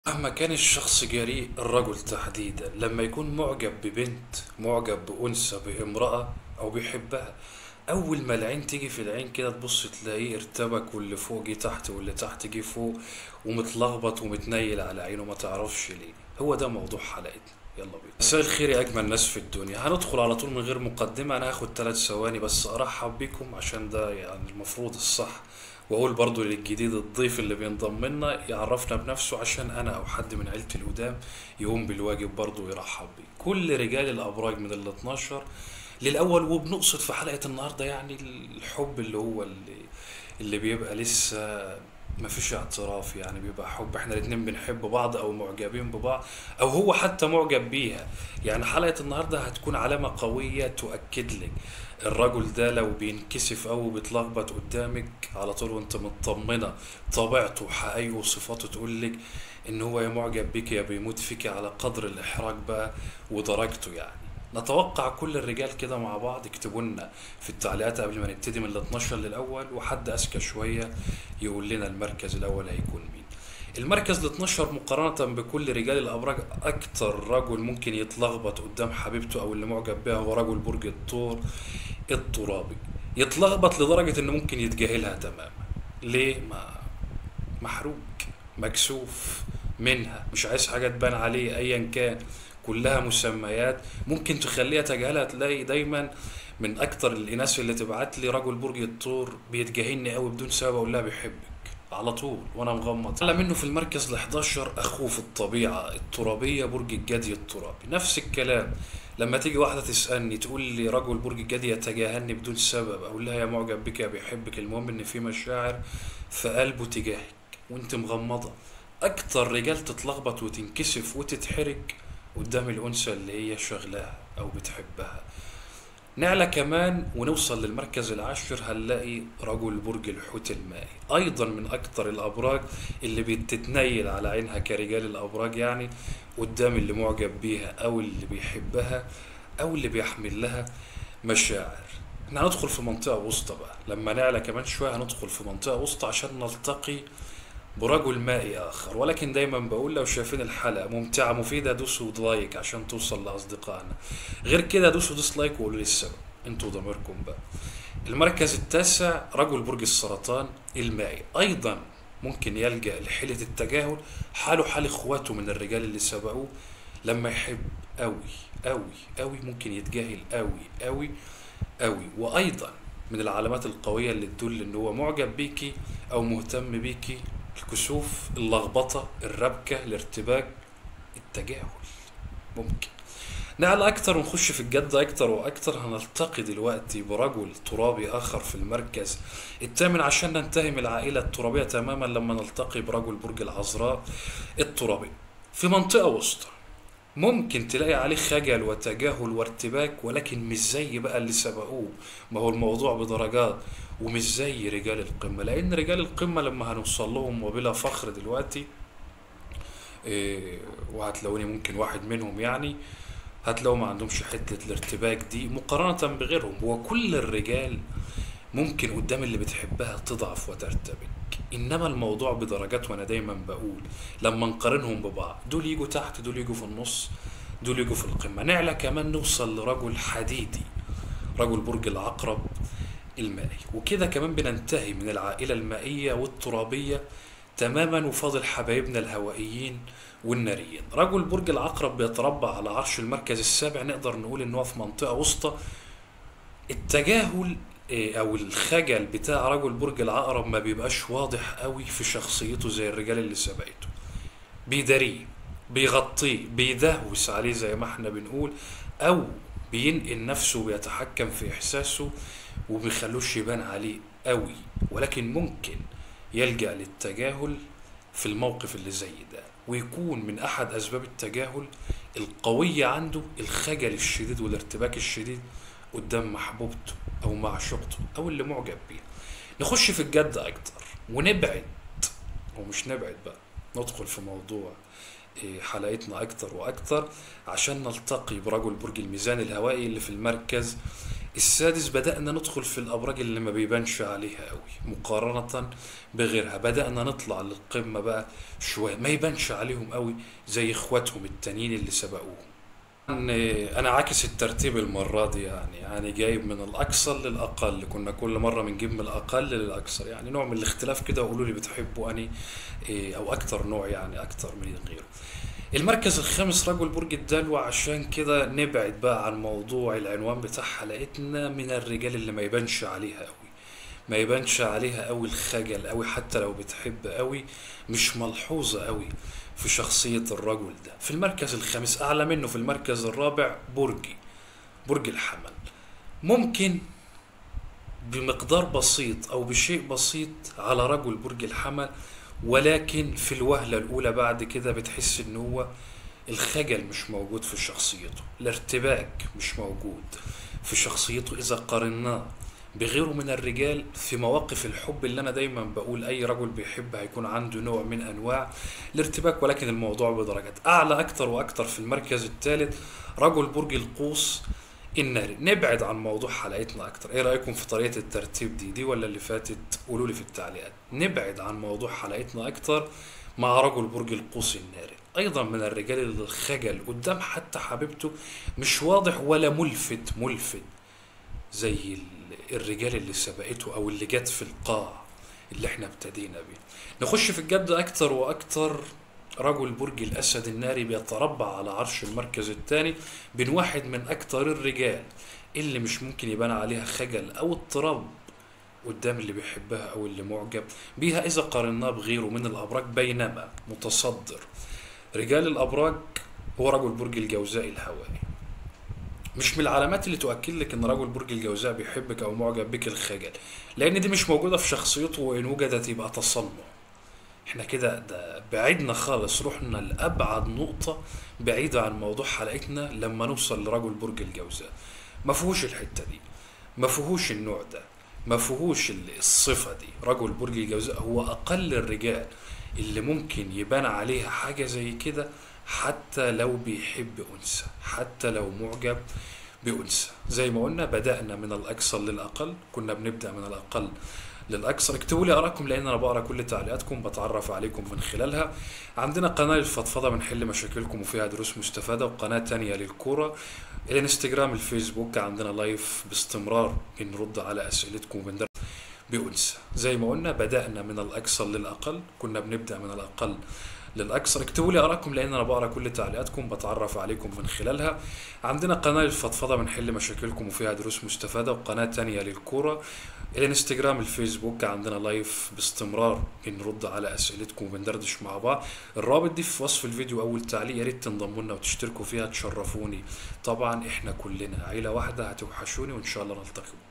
مهما كان الشخص جريء الرجل تحديدا لما يكون معجب ببنت معجب بأنثى بامرأة أو بيحبها أول ما العين تيجي في العين كده تبص تلاقيه ارتبك واللي فوق جه تحت واللي تحت جه فوق ومتلخبط ومتنيل على عينه ما تعرفش ليه هو ده موضوع حلقتنا يلا بينا مساء الخير يا أجمل ناس في الدنيا هندخل على طول من غير مقدمة أنا هاخد ثلاث ثواني بس أرحب بيكم عشان ده يعني المفروض الصح واقول برضو للجديد الضيف اللي بينضم لنا يعرفنا بنفسه عشان انا او حد من عيلتي القدام يقوم بالواجب برضو ويرحب بيه كل رجال الابراج من ال 12 للاول وبنقصد في حلقة النهاردة يعني الحب اللي هو اللي اللي بيبقى لسه ما فيش اعتراف يعني بيبقى حب احنا الاتنين بنحب بعض او معجبين ببعض او هو حتى معجب بيها يعني حلقة النهاردة هتكون علامة قوية تؤكد لك الرجل ده لو بينكسف او بيتلخبط قدامك على طول وانت مطمنة طبيعته وحقايقه وصفاته تقول لك ان هو يا معجب بيك يا بيموت فيك على قدر الاحراج بقى ودرجته يعني نتوقع كل الرجال كده مع بعض اكتبوا لنا في التعليقات قبل ما نبتدي من ال 12 للاول وحد اذكى شويه يقول لنا المركز الاول هيكون مين المركز ال 12 مقارنة بكل رجال الأبراج أكتر رجل ممكن يتلخبط قدام حبيبته أو اللي معجب بها هو رجل برج الثور الترابي يتلخبط لدرجة إنه ممكن يتجاهلها تماما ليه؟ ما محروق مكسوف منها مش عايز حاجة تبان عليه أيا كان كلها مسميات ممكن تخليها تجاهلها تلاقي دايما من اكتر الاناث اللي تبعت لي رجل برج الثور بيتجاهلني قوي بدون سبب اقول لها بيحبك على طول وانا مغمض على منه في المركز ال 11 اخوه في الطبيعه الترابيه برج الجدي الترابي نفس الكلام لما تيجي واحده تسالني تقول لي رجل برج الجدي يتجاهلني بدون سبب اقول لها يا معجب بك يا بيحبك المهم ان في مشاعر في قلبه تجاهك وانت مغمضه اكتر رجال تتلخبط وتنكسف وتتحرج قدام الأنثى اللي هي شغلاها أو بتحبها نعلى كمان ونوصل للمركز العاشر هنلاقي رجل برج الحوت المائي أيضا من أكتر الأبراج اللي بتتنيل على عينها كرجال الأبراج يعني قدام اللي معجب بيها أو اللي بيحبها أو اللي بيحمل لها مشاعر احنا هندخل في منطقة وسطى بقى لما نعلى كمان شوية هندخل في منطقة وسطى عشان نلتقي برجل مائي آخر ولكن دايما بقول لو شايفين الحلقة ممتعة مفيدة دوسوا لايك عشان توصل لأصدقائنا غير كده دوسوا ديسلايك وقولوا لي السبب انتوا ضميركم بقى المركز التاسع رجل برج السرطان المائي أيضا ممكن يلجأ لحيلة التجاهل حاله حال اخواته من الرجال اللي سبقوه لما يحب أوي أوي أوي ممكن يتجاهل أوي أوي أوي وأيضا من العلامات القوية اللي تدل إن هو معجب بيكي أو مهتم بيكي الكسوف اللخبطة الربكة الارتباك التجاهل ممكن نعلى أكتر ونخش في الجد أكتر وأكتر هنلتقي دلوقتي برجل ترابي آخر في المركز الثامن عشان ننتهي من العائلة الترابية تماما لما نلتقي برجل برج العذراء الترابي في منطقة وسطى ممكن تلاقي عليه خجل وتجاهل وارتباك ولكن مش زي بقى اللي سبقوه ما هو الموضوع بدرجات ومش زي رجال القمة لأن رجال القمة لما هنوصل لهم وبلا فخر دلوقتي إيه وهتلاقوني ممكن واحد منهم يعني هتلاقوا ما عندهمش حتة الارتباك دي مقارنة بغيرهم هو كل الرجال ممكن قدام اللي بتحبها تضعف وترتبك انما الموضوع بدرجات وانا دايما بقول لما نقارنهم ببعض دول يجوا تحت دول يجوا في النص دول يجوا في القمة نعلى كمان نوصل لرجل حديدي رجل برج العقرب المائي وكده كمان بننتهي من العائلة المائية والترابية تماما وفاضل حبايبنا الهوائيين والناريين رجل برج العقرب بيتربع على عرش المركز السابع نقدر نقول ان هو في منطقة وسطى التجاهل او الخجل بتاع رجل برج العقرب ما بيبقاش واضح قوي في شخصيته زي الرجال اللي سبقته بيداريه بيغطيه بيدهوس عليه زي ما احنا بنقول او بينقل نفسه وبيتحكم في احساسه وبيخلوش يبان عليه قوي ولكن ممكن يلجأ للتجاهل في الموقف اللي زي ده ويكون من احد اسباب التجاهل القوية عنده الخجل الشديد والارتباك الشديد قدام محبوبته او معشوقته او اللي معجب بيه نخش في الجد اكتر ونبعد ومش نبعد بقى ندخل في موضوع حلقتنا اكتر واكتر عشان نلتقي برجل برج الميزان الهوائي اللي في المركز السادس بدأنا ندخل في الأبراج اللي ما بيبانش عليها قوي مقارنة بغيرها بدأنا نطلع للقمة بقى شوية ما يبانش عليهم قوي زي اخواتهم التانيين اللي سبقوهم أنا أنا عاكس الترتيب المرة دي يعني يعني جايب من الأكثر للأقل كنا كل مرة بنجيب من الأقل للأكثر يعني نوع من الاختلاف كده وقولوا لي بتحبوا أني إيه، أو أكتر نوع يعني أكتر من غيره المركز الخامس رجل برج الدلو عشان كده نبعد بقى عن موضوع العنوان بتاع حلقتنا من الرجال اللي ما يبانش عليها قوي ما يبانش عليها قوي الخجل قوي حتى لو بتحب قوي مش ملحوظة قوي في شخصية الرجل ده في المركز الخامس أعلى منه في المركز الرابع برجي برج الحمل ممكن بمقدار بسيط أو بشيء بسيط على رجل برج الحمل ولكن في الوهلة الأولى بعد كده بتحس إن هو الخجل مش موجود في شخصيته الارتباك مش موجود في شخصيته إذا قارناه بغيره من الرجال في مواقف الحب اللي أنا دايما بقول أي رجل بيحب هيكون عنده نوع من أنواع الارتباك ولكن الموضوع بدرجات أعلى أكتر وأكتر في المركز الثالث رجل برج القوس الناري نبعد عن موضوع حلقتنا اكتر ايه رايكم في طريقه الترتيب دي دي ولا اللي فاتت قولوا لي في التعليقات نبعد عن موضوع حلقتنا اكتر مع رجل برج القوس الناري ايضا من الرجال اللي الخجل قدام حتى حبيبته مش واضح ولا ملفت ملفت زي ال- الرجال اللي سبقته او اللي جت في القاع اللي احنا ابتدينا بيه نخش في الجد اكتر واكتر رجل برج الاسد الناري بيتربع على عرش المركز الثاني بين واحد من اكتر الرجال اللي مش ممكن يبان عليها خجل او اضطراب قدام اللي بيحبها او اللي معجب بيها اذا قارناه بغيره من الابراج بينما متصدر رجال الابراج هو رجل برج الجوزاء الهوائي مش من العلامات اللي تؤكد لك ان رجل برج الجوزاء بيحبك او معجب بك الخجل لان دي مش موجوده في شخصيته وان وجدت يبقى تصنع احنا كده ده بعدنا خالص رحنا لابعد نقطه بعيده عن موضوع حلقتنا لما نوصل لرجل برج الجوزاء ما فيهوش الحته دي ما فيهوش النوع ده ما فيهوش ال- الصفه دي رجل برج الجوزاء هو اقل الرجال اللي ممكن يبان عليها حاجه زي كده حتى لو بيحب انثى حتى لو معجب بأنثى زي ما قلنا بدأنا من الأكثر للأقل كنا بنبدأ من الأقل للأكثر اكتبوا لي آرائكم لأن أنا بقرا كل تعليقاتكم بتعرف عليكم من خلالها عندنا قناة للفضفضة بنحل مشاكلكم وفيها دروس مستفادة وقناة تانية للكورة الانستجرام الفيسبوك عندنا لايف باستمرار بنرد على أسئلتكم وبندرس بأنثى زي ما قلنا بدأنا من الأكثر للأقل كنا بنبدأ من الأقل للأكثر اكتبوا لي آرائكم لأن أنا بقرا كل تعليقاتكم بتعرف عليكم من خلالها عندنا قناة للفضفضة بنحل مشاكلكم وفيها دروس مستفادة وقناة تانية للكورة الانستجرام الفيسبوك عندنا لايف باستمرار بنرد على أسئلتكم وبندردش مع بعض الرابط دي في وصف الفيديو أول تعليق يا ريت تنضموا لنا وتشتركوا فيها تشرفوني طبعا احنا كلنا عيلة واحدة هتوحشوني وإن شاء الله نلتقي